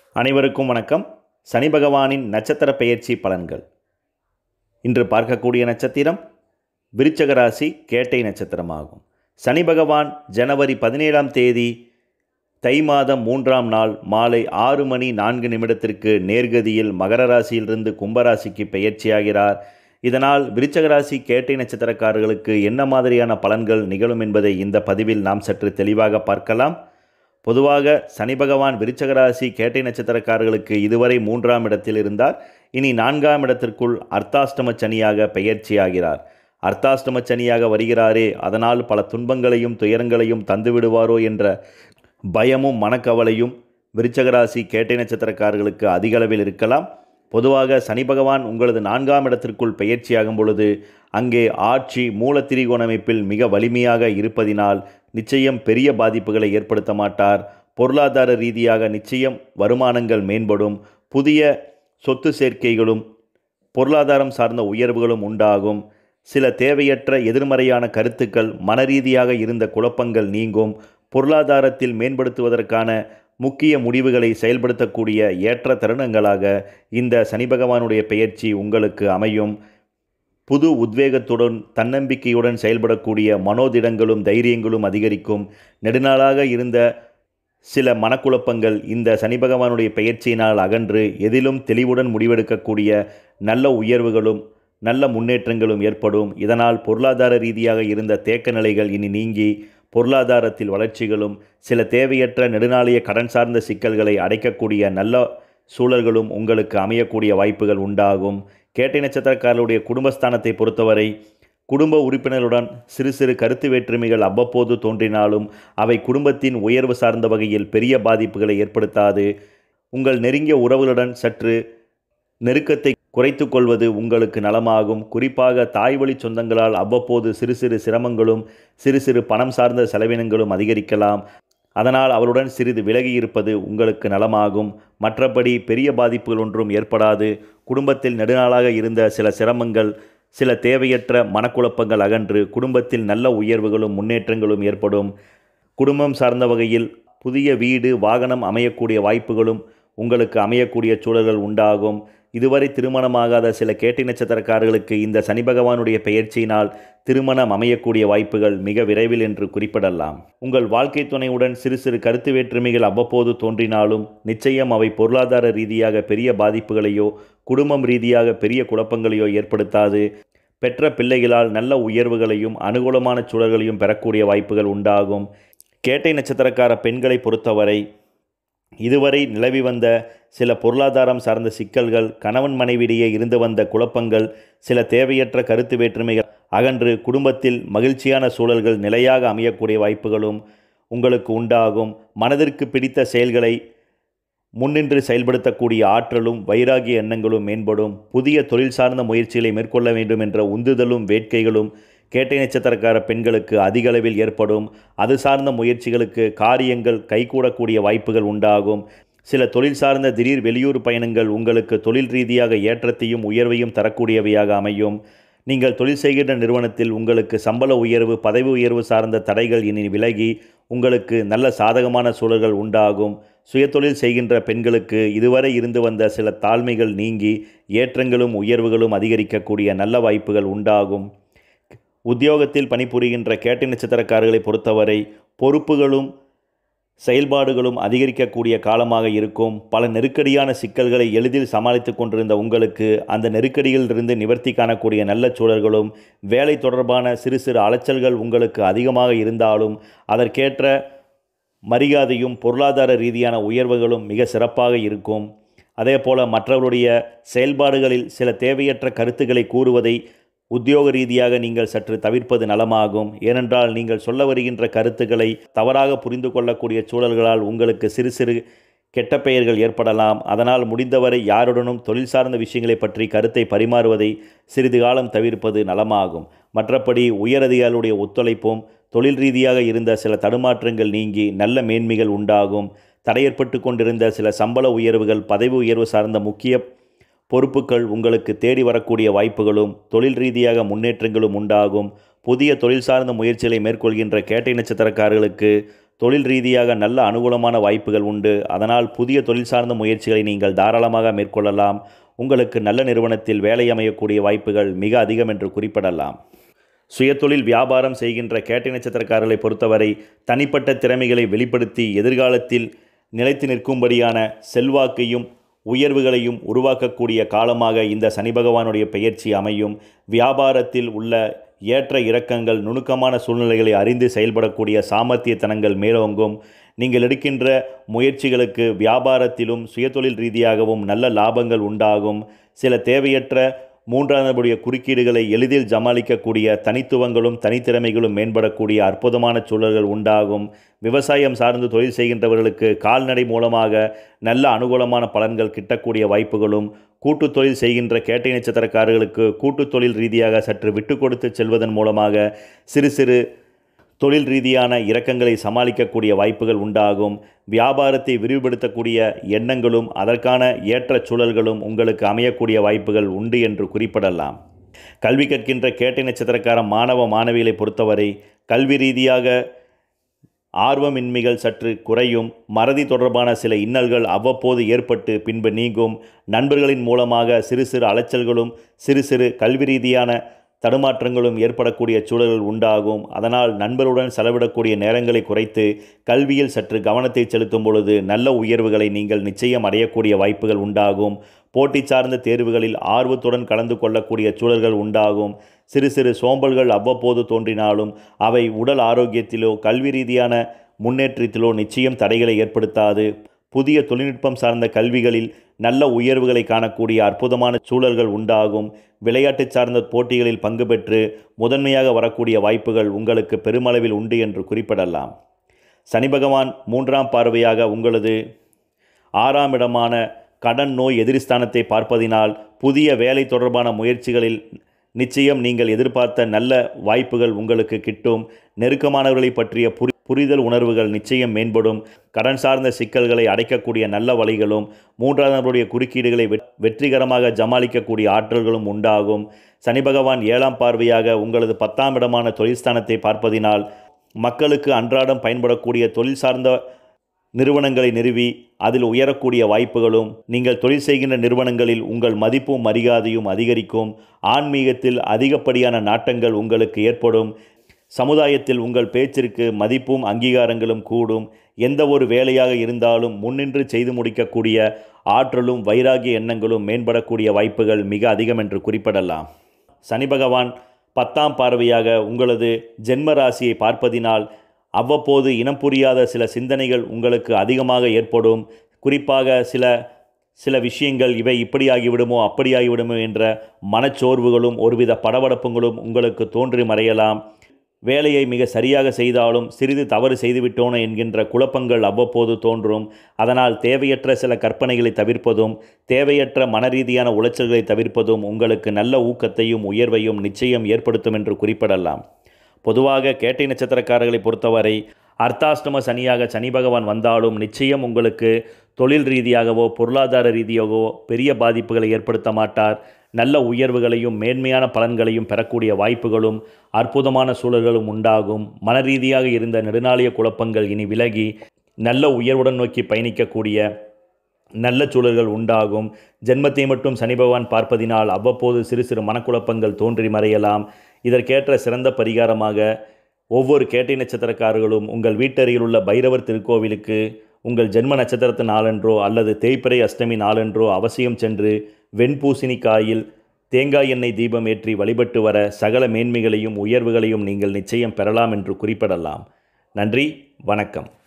அனைவருக்கும் வணக்கம் சனி பகவானின் நட்சத்திர பெயர்ச்சி பலன்கள் இன்று பார்க்கக்கூடிய நட்சத்திரம் விருச்சக ராசி கேட்டை நட்சத்திரமாகும் சனி பகவான் ஜனவரி பதினேழாம் தேதி தை மாதம் மூன்றாம் நாள் மாலை ஆறு மணி நான்கு நிமிடத்திற்கு நேர்கதியில் மகர ராசியிலிருந்து கும்பராசிக்கு பெயர்ச்சியாகிறார் இதனால் விருச்சக ராசி கேட்டை நட்சத்திரக்காரர்களுக்கு என்ன மாதிரியான பலன்கள் நிகழும் என்பதை இந்த பதிவில் நாம் சற்று தெளிவாக பார்க்கலாம் பொதுவாக சனி பகவான் விருச்சக ராசி கேட்டை நட்சத்திரக்காரர்களுக்கு இதுவரை மூன்றாம் இடத்தில் இருந்தார் இனி நான்காம் இடத்திற்குள் அர்த்தாஷ்டம சனியாக பெயர்ச்சியாகிறார் அர்த்தாஷ்டம சனியாக வருகிறாரே அதனால் பல துன்பங்களையும் துயரங்களையும் தந்து விடுவாரோ என்ற பயமும் மனக்கவலையும் விருச்சக ராசி கேட்டை நட்சத்திரக்காரர்களுக்கு அதிக அளவில் இருக்கலாம் பொதுவாக சனி பகவான் உங்களது நான்காம் இடத்திற்குள் பெயர்ச்சியாகும் பொழுது அங்கே ஆட்சி மூல திரிகோண அமைப்பில் மிக வலிமையாக இருப்பதினால் நிச்சயம் பெரிய பாதிப்புகளை ஏற்படுத்த மாட்டார் பொருளாதார ரீதியாக நிச்சயம் வருமானங்கள் மேம்படும் புதிய சொத்து சேர்க்கைகளும் பொருளாதாரம் சார்ந்த உயர்வுகளும் உண்டாகும் சில தேவையற்ற எதிர்மறையான கருத்துக்கள் மனரீதியாக இருந்த குழப்பங்கள் நீங்கும் பொருளாதாரத்தில் மேம்படுத்துவதற்கான முக்கிய முடிவுகளை செயல்படுத்தக்கூடிய ஏற்ற தருணங்களாக இந்த சனி பகவானுடைய பெயர்ச்சி உங்களுக்கு அமையும் புது உத்வேகத்துடன் தன்னம்பிக்கையுடன் செயல்படக்கூடிய மனோதிடங்களும் தைரியங்களும் அதிகரிக்கும் நெடுநாளாக இருந்த சில மனக்குழப்பங்கள் இந்த சனி பகவானுடைய பெயர்ச்சியினால் அகன்று எதிலும் தெளிவுடன் முடிவெடுக்கக்கூடிய நல்ல உயர்வுகளும் நல்ல முன்னேற்றங்களும் ஏற்படும் இதனால் பொருளாதார ரீதியாக இருந்த தேக்க நிலைகள் இனி நீங்கி பொருளாதாரத்தில் வளர்ச்சிகளும் சில தேவையற்ற நெடுநாளைய கடன் சார்ந்த சிக்கல்களை அடைக்கக்கூடிய நல்ல சூழல்களும் உங்களுக்கு அமையக்கூடிய வாய்ப்புகள் உண்டாகும் கேட்டை நட்சத்திரக்காரருடைய குடும்பஸ்தானத்தை பொறுத்தவரை குடும்ப உறுப்பினருடன் சிறு சிறு கருத்து வேற்றுமைகள் அவ்வப்போது தோன்றினாலும் அவை குடும்பத்தின் உயர்வு சார்ந்த வகையில் பெரிய பாதிப்புகளை ஏற்படுத்தாது உங்கள் நெருங்கிய உறவுகளுடன் சற்று நெருக்கத்தை குறைத்து கொள்வது உங்களுக்கு நலமாகும் குறிப்பாக தாய்வழி சொந்தங்களால் அவ்வப்போது சிறு சிறு சிரமங்களும் சிறு சிறு பணம் சார்ந்த செலவினங்களும் அதிகரிக்கலாம் அதனால் அவருடன் சிறிது விலகி இருப்பது உங்களுக்கு நலமாகும் மற்றபடி பெரிய பாதிப்புகள் ஒன்றும் ஏற்படாது குடும்பத்தில் நெடுநாளாக இருந்த சில சிரமங்கள் சில தேவையற்ற மனக்குழப்பங்கள் அகன்று குடும்பத்தில் நல்ல உயர்வுகளும் முன்னேற்றங்களும் ஏற்படும் குடும்பம் சார்ந்த வகையில் புதிய வீடு வாகனம் அமையக்கூடிய வாய்ப்புகளும் உங்களுக்கு அமையக்கூடிய சூழல்கள் உண்டாகும் இதுவரை திருமணமாகாத சில கேட்டி நட்சத்திரக்காரர்களுக்கு இந்த சனி பகவானுடைய பெயர்ச்சியினால் திருமணம் அமையக்கூடிய வாய்ப்புகள் மிக விரைவில் என்று குறிப்பிடலாம் உங்கள் வாழ்க்கை துணையுடன் சிறு சிறு கருத்து வேற்றுமைகள் அவ்வப்போது தோன்றினாலும் நிச்சயம் அவை பொருளாதார ரீதியாக பெரிய பாதிப்புகளையோ குடும்பம் ரீதியாக பெரிய குழப்பங்களையோ ஏற்படுத்தாது பெற்ற பிள்ளைகளால் நல்ல உயர்வுகளையும் அனுகூலமான சூழல்களையும் பெறக்கூடிய வாய்ப்புகள் உண்டாகும் கேட்டை நட்சத்திரக்கார பெண்களை பொறுத்தவரை இதுவரை நிலவி வந்த சில பொருளாதாரம் சார்ந்த சிக்கல்கள் கணவன் மனைவியிடையே இருந்து வந்த குழப்பங்கள் சில தேவையற்ற கருத்து வேற்றுமைகள் அகன்று குடும்பத்தில் மகிழ்ச்சியான சூழல்கள் நிலையாக அமையக்கூடிய வாய்ப்புகளும் உங்களுக்கு உண்டாகும் மனதிற்கு பிடித்த செயல்களை முன்னின்று செயல்படுத்தக்கூடிய ஆற்றலும் வைராகிய எண்ணங்களும் மேம்படும் புதிய தொழில் சார்ந்த முயற்சிகளை மேற்கொள்ள வேண்டும் என்ற உந்துதலும் வேட்கைகளும் கேட்டை நட்சத்திரக்கார பெண்களுக்கு அதிக அளவில் ஏற்படும் அது சார்ந்த முயற்சிகளுக்கு காரியங்கள் கைகூடக்கூடிய வாய்ப்புகள் உண்டாகும் சில தொழில் சார்ந்த திடீர் வெளியூர் பயணங்கள் உங்களுக்கு தொழில் ரீதியாக ஏற்றத்தையும் உயர்வையும் தரக்கூடியவையாக அமையும் நீங்கள் தொழில் செய்கின்ற நிறுவனத்தில் உங்களுக்கு சம்பள உயர்வு பதவி உயர்வு சார்ந்த தடைகள் இனி விலகி உங்களுக்கு நல்ல சாதகமான சூழல்கள் உண்டாகும் சுயதொழில் செய்கின்ற பெண்களுக்கு இதுவரை இருந்து வந்த சில தாழ்மைகள் நீங்கி ஏற்றங்களும் உயர்வுகளும் அதிகரிக்கக்கூடிய நல்ல வாய்ப்புகள் உண்டாகும் உத்தியோகத்தில் பணிபுரிகின்ற கேட்டை நட்சத்திரக்காரர்களை பொறுத்தவரை பொறுப்புகளும் செயல்பாடுகளும் அதிகரிக்கக்கூடிய காலமாக இருக்கும் பல நெருக்கடியான சிக்கல்களை எளிதில் சமாளித்து கொண்டிருந்த உங்களுக்கு அந்த நெருக்கடியிலிருந்து நிவர்த்தி காணக்கூடிய நல்ல சூழல்களும் வேலை தொடர்பான சிறு சிறு அலைச்சல்கள் உங்களுக்கு அதிகமாக இருந்தாலும் அதற்கேற்ற மரியாதையும் பொருளாதார ரீதியான உயர்வுகளும் மிக சிறப்பாக இருக்கும் அதே போல் மற்றவருடைய செயல்பாடுகளில் சில தேவையற்ற கருத்துக்களை கூறுவதை உத்தியோக ரீதியாக நீங்கள் சற்று தவிர்ப்பது நலமாகும் ஏனென்றால் நீங்கள் சொல்ல வருகின்ற கருத்துக்களை தவறாக புரிந்து கொள்ளக்கூடிய சூழல்களால் உங்களுக்கு சிறு சிறு கெட்ட பெயர்கள் ஏற்படலாம் அதனால் முடிந்தவரை யாருடனும் தொழில் சார்ந்த விஷயங்களை பற்றி கருத்தை பரிமாறுவதை சிறிது காலம் தவிர்ப்பது நலமாகும் மற்றபடி உயரதிகாரிகளுடைய ஒத்துழைப்பும் தொழில் ரீதியாக இருந்த சில தடுமாற்றங்கள் நீங்கி நல்ல மேன்மைகள் உண்டாகும் தடையேற்பட்டு கொண்டிருந்த சில சம்பள உயர்வுகள் பதவி உயர்வு சார்ந்த முக்கிய பொறுப்புகள் உங்களுக்கு தேடி வரக்கூடிய வாய்ப்புகளும் தொழில் ரீதியாக முன்னேற்றங்களும் உண்டாகும் புதிய தொழில் சார்ந்த முயற்சிகளை மேற்கொள்கின்ற கேட்டை நட்சத்திரக்காரர்களுக்கு தொழில் ரீதியாக நல்ல அனுகூலமான வாய்ப்புகள் உண்டு அதனால் புதிய தொழில் சார்ந்த முயற்சிகளை நீங்கள் தாராளமாக மேற்கொள்ளலாம் உங்களுக்கு நல்ல நிறுவனத்தில் வேலை அமையக்கூடிய வாய்ப்புகள் மிக அதிகம் என்று குறிப்பிடலாம் சுயதொழில் வியாபாரம் செய்கின்ற கேட்டை நட்சத்திரக்காரர்களை பொறுத்தவரை தனிப்பட்ட திறமைகளை வெளிப்படுத்தி எதிர்காலத்தில் நிலைத்து நிற்கும்படியான செல்வாக்கையும் உயர்வுகளையும் உருவாக்கக்கூடிய காலமாக இந்த சனி பகவானுடைய பெயர்ச்சி அமையும் வியாபாரத்தில் உள்ள ஏற்ற இறக்கங்கள் நுணுக்கமான சூழ்நிலைகளை அறிந்து செயல்படக்கூடிய சாமர்த்தியத்தனங்கள் மேலோங்கும் நீங்கள் எடுக்கின்ற முயற்சிகளுக்கு வியாபாரத்திலும் சுயதொழில் ரீதியாகவும் நல்ல லாபங்கள் உண்டாகும் சில தேவையற்ற மூன்றாவதுடைய குறுக்கீடுகளை எளிதில் சமாளிக்கக்கூடிய தனித்துவங்களும் தனித்திறமைகளும் மேம்படக்கூடிய அற்புதமான சூழல்கள் உண்டாகும் விவசாயம் சார்ந்து தொழில் செய்கின்றவர்களுக்கு கால்நடை மூலமாக நல்ல அனுகூலமான பலன்கள் கிட்டக்கூடிய வாய்ப்புகளும் கூட்டுத் தொழில் செய்கின்ற கேட்டை நட்சத்திரக்காரர்களுக்கு கூட்டுத் தொழில் ரீதியாக சற்று விட்டு கொடுத்து செல்வதன் மூலமாக சிறு சிறு தொழில் ரீதியான இறக்கங்களை சமாளிக்கக்கூடிய வாய்ப்புகள் உண்டாகும் வியாபாரத்தை விரிவுபடுத்தக்கூடிய எண்ணங்களும் அதற்கான ஏற்ற சூழல்களும் உங்களுக்கு அமையக்கூடிய வாய்ப்புகள் உண்டு என்று குறிப்பிடலாம் கல்வி கற்கின்ற கேட்டை நட்சத்திரக்கார மாணவ மாணவிகளை பொறுத்தவரை கல்வி ரீதியாக ஆர்வமின்மைகள் சற்று குறையும் மறதி தொடர்பான சில இன்னல்கள் அவ்வப்போது ஏற்பட்டு பின்பு நீங்கும் நண்பர்களின் மூலமாக சிறு சிறு அலைச்சல்களும் சிறு சிறு கல்வி ரீதியான தடுமாற்றங்களும் ஏற்படக்கூடிய சூழல்கள் உண்டாகும் அதனால் நண்பருடன் செலவிடக்கூடிய நேரங்களை குறைத்து கல்வியில் சற்று கவனத்தை செலுத்தும் பொழுது நல்ல உயர்வுகளை நீங்கள் நிச்சயம் அடையக்கூடிய வாய்ப்புகள் உண்டாகும் போட்டி சார்ந்த தேர்வுகளில் ஆர்வத்துடன் கலந்து கொள்ளக்கூடிய சூழல்கள் உண்டாகும் சிறு சிறு சோம்பல்கள் அவ்வப்போது தோன்றினாலும் அவை உடல் ஆரோக்கியத்திலோ கல்வி ரீதியான முன்னேற்றத்திலோ நிச்சயம் தடைகளை ஏற்படுத்தாது புதிய தொழில்நுட்பம் சார்ந்த கல்விகளில் நல்ல உயர்வுகளை காணக்கூடிய அற்புதமான சூழல்கள் உண்டாகும் விளையாட்டு சார்ந்த போட்டிகளில் பங்கு பெற்று முதன்மையாக வரக்கூடிய வாய்ப்புகள் உங்களுக்கு பெருமளவில் உண்டு என்று குறிப்பிடலாம் சனி பகவான் மூன்றாம் பார்வையாக உங்களது ஆறாம் இடமான கடன் நோய் எதிரிஸ்தானத்தை பார்ப்பதினால் புதிய வேலை தொடர்பான முயற்சிகளில் நிச்சயம் நீங்கள் எதிர்பார்த்த நல்ல வாய்ப்புகள் உங்களுக்கு கிட்டும் நெருக்கமானவர்களை பற்றிய புரி புரிதல் உணர்வுகள் நிச்சயம் மேம்படும் கடன் சார்ந்த சிக்கல்களை அடைக்கக்கூடிய நல்ல வழிகளும் மூன்றாவதுடைய குறுக்கீடுகளை வெற்றிகரமாக ஜமாளிக்கக்கூடிய ஆற்றல்களும் உண்டாகும் சனி பகவான் ஏழாம் பார்வையாக உங்களது பத்தாம் இடமான தொழில்ஸ்தானத்தை பார்ப்பதினால் மக்களுக்கு அன்றாடம் பயன்படக்கூடிய தொழில் சார்ந்த நிறுவனங்களை நிறுவி அதில் உயரக்கூடிய வாய்ப்புகளும் நீங்கள் தொழில் செய்கின்ற நிறுவனங்களில் உங்கள் மதிப்பும் மரியாதையும் அதிகரிக்கும் ஆன்மீகத்தில் அதிகப்படியான நாட்டங்கள் உங்களுக்கு ஏற்படும் சமுதாயத்தில் உங்கள் பேச்சிற்கு மதிப்பும் அங்கீகாரங்களும் கூடும் எந்த ஒரு வேலையாக இருந்தாலும் முன்னின்று செய்து முடிக்கக்கூடிய ஆற்றலும் வைராகிய எண்ணங்களும் மேம்படக்கூடிய வாய்ப்புகள் மிக அதிகம் என்று குறிப்பிடலாம் சனி பகவான் பத்தாம் பார்வையாக உங்களது ஜென்ம ராசியை பார்ப்பதினால் அவ்வப்போது இனம் புரியாத சில சிந்தனைகள் உங்களுக்கு அதிகமாக ஏற்படும் குறிப்பாக சில சில விஷயங்கள் இவை இப்படியாகிவிடுமோ அப்படியாகிவிடுமோ என்ற மனச்சோர்வுகளும் ஒருவித படபடப்புகளும் உங்களுக்கு தோன்றி மறையலாம் வேலையை மிக சரியாக செய்தாலும் சிறிது தவறு செய்துவிட்டோனோ என்கின்ற குழப்பங்கள் அவ்வப்போது தோன்றும் அதனால் தேவையற்ற சில கற்பனைகளை தவிர்ப்பதும் தேவையற்ற மனரீதியான உளைச்சல்களை தவிர்ப்பதும் உங்களுக்கு நல்ல ஊக்கத்தையும் உயர்வையும் நிச்சயம் ஏற்படுத்தும் என்று குறிப்பிடலாம் பொதுவாக கேட்டை நட்சத்திரக்காரர்களை பொறுத்தவரை அர்த்தாஷ்டம சனியாக சனி பகவான் வந்தாலும் நிச்சயம் உங்களுக்கு தொழில் ரீதியாகவோ பொருளாதார ரீதியாகவோ பெரிய பாதிப்புகளை ஏற்படுத்த மாட்டார் நல்ல உயர்வுகளையும் மேன்மையான பலன்களையும் பெறக்கூடிய வாய்ப்புகளும் அற்புதமான சூழல்களும் உண்டாகும் மனரீதியாக இருந்த நெடுநாளிய குழப்பங்கள் இனி விலகி நல்ல உயர்வுடன் நோக்கி பயணிக்கக்கூடிய நல்ல சூழல்கள் உண்டாகும் ஜென்மத்தை மட்டும் சனி பகவான் பார்ப்பதினால் அவ்வப்போது சிறு சிறு மனக்குழப்பங்கள் தோன்றி மறையலாம் இதற்கேற்ற சிறந்த பரிகாரமாக ஒவ்வொரு கேட்டை நட்சத்திரக்காரர்களும் உங்கள் வீட்டருகில் உள்ள பைரவர் திருக்கோவிலுக்கு உங்கள் ஜென்ம நட்சத்திரத்து நாளன்றோ அல்லது தேய்பிறை அஷ்டமி நாளன்றோ அவசியம் சென்று வெண்பூசணிக்காயில் தேங்காய் எண்ணெய் தீபம் ஏற்றி வழிபட்டு வர சகல மேன்மைகளையும் உயர்வுகளையும் நீங்கள் நிச்சயம் பெறலாம் என்று குறிப்பிடலாம் நன்றி வணக்கம்